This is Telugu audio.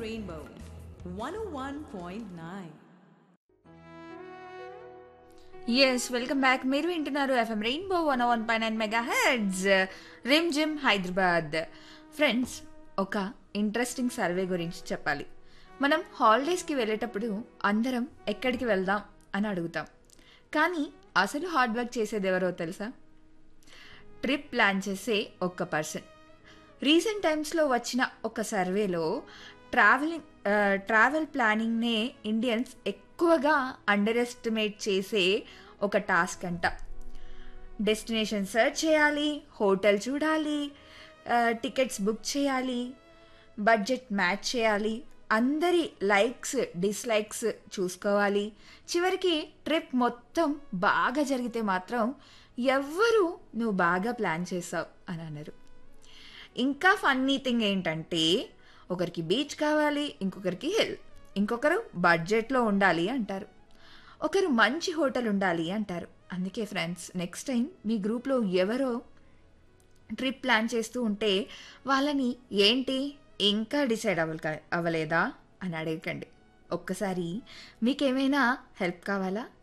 Rainbow 101.9. ఎస్ వెల్కమ్ బ్యాక్ మీరు వింటున్నారు ఎఫ్ఎం రెయిన్బో వన్ వన్ పై nine megahertz Rim Jhim Hyderabad friends ఒక ఇంట్రెస్టింగ్ సర్వే గురించి చెప్పాలి మనం హాలిడేస్కి వెళ్ళేటప్పుడు అందరం ఎక్కడికి వెళ్దాం అని అడుగుతాం కానీ అసలు హార్డ్ వర్క్ చేసేది ఎవరో తెలుసా ట్రిప్ ప్లాన్ చేసే ఒక్క పర్సన్ రీసెంట్ టైమ్స్లో వచ్చిన ఒక సర్వేలో ట్రావెలింగ్ ట్రావెల్ ప్లానింగ్నే ఇండియన్స్ ఎక్కువగా అండర్ ఎస్టిమేట్ చేసే ఒక టాస్క్ అంట డెస్టినేషన్ సెర్చ్ చేయాలి హోటల్ చూడాలి టికెట్స్ బుక్ చేయాలి బడ్జెట్ మ్యాచ్ చేయాలి అందరి లైక్స్ డిస్లైక్స్ చూసుకోవాలి చివరికి ట్రిప్ మొత్తం బాగా జరిగితే మాత్రం ఎవ్వరూ నువ్వు బాగా ప్లాన్ చేసావు అని అన్నారు ఇంకా ఫన్నీ థింగ్ ఏంటంటే ఒకరికి బీచ్ కావాలి ఇంకొకరికి హిల్ ఇంకొకరు బడ్జెట్లో ఉండాలి అంటారు ఒకరు మంచి హోటల్ ఉండాలి అంటారు అందుకే ఫ్రెండ్స్ నెక్స్ట్ టైం మీ గ్రూప్లో ఎవరో ట్రిప్ ప్లాన్ చేస్తూ ఉంటే వాళ్ళని ఏంటి ఇంకా డిసైడ్ అవ్వక అవ్వలేదా అని అడగకండి ఒక్కసారి మీకేమైనా హెల్ప్ కావాలా